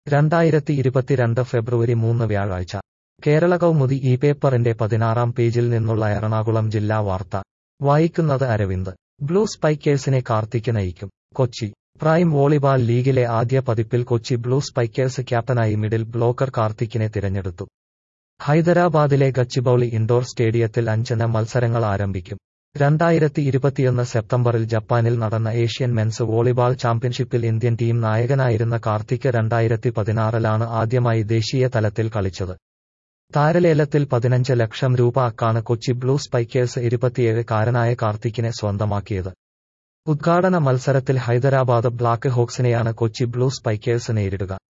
രണ്ടായിരത്തി ഇരുപത്തിരണ്ട് ഫെബ്രുവരി മൂന്ന് വ്യാഴാഴ്ച കേരള കൗമുദി ഈ പേപ്പറിന്റെ പതിനാറാം പേജിൽ നിന്നുള്ള എറണാകുളം ജില്ലാ വാർത്ത വായിക്കുന്നത് അരവിന്ദ് ബ്ലൂ സ്പൈക്കേഴ്സിനെ കാർത്തിക് നയിക്കും കൊച്ചി പ്രൈം വോളിബാൾ ലീഗിലെ ആദ്യ പതിപ്പിൽ കൊച്ചി ബ്ലൂ സ്പൈക്കേഴ്സ് ക്യാപ്റ്റനായി മിഡിൽ ബ്ലോക്കർ കാർത്തിക്കിനെ തിരഞ്ഞെടുത്തു ഹൈദരാബാദിലെ ഗച്ചിബൌളി ഇൻഡോർ സ്റ്റേഡിയത്തിൽ അഞ്ചിന് മത്സരങ്ങൾ ആരംഭിക്കും രണ്ടായിരത്തി ഇരുപത്തിയൊന്ന് സെപ്റ്റംബറിൽ ജപ്പാനിൽ നടന്ന ഏഷ്യൻ മെൻസ് വോളിബാൾ ചാമ്പ്യൻഷിപ്പിൽ ഇന്ത്യൻ ടീം നായകനായിരുന്ന കാർത്തിക് രണ്ടായിരത്തി പതിനാറിലാണ് ആദ്യമായി ദേശീയ തലത്തിൽ കളിച്ചത് താരലേലത്തിൽ പതിനഞ്ച് ലക്ഷം രൂപ അക്കാണ് കൊച്ചി ബ്ലൂ സ്പൈക്കേഴ്സ് ഇരുപത്തിയേഴ് കാരനായ കാർത്തിക്കിനെ സ്വന്തമാക്കിയത് ഉദ്ഘാടന മത്സരത്തിൽ ഹൈദരാബാദ് ബ്ലാക്ക് ഹോക്സിനെയാണ് കൊച്ചി ബ്ലൂ സ്പൈക്കേഴ്സ് നേരിടുക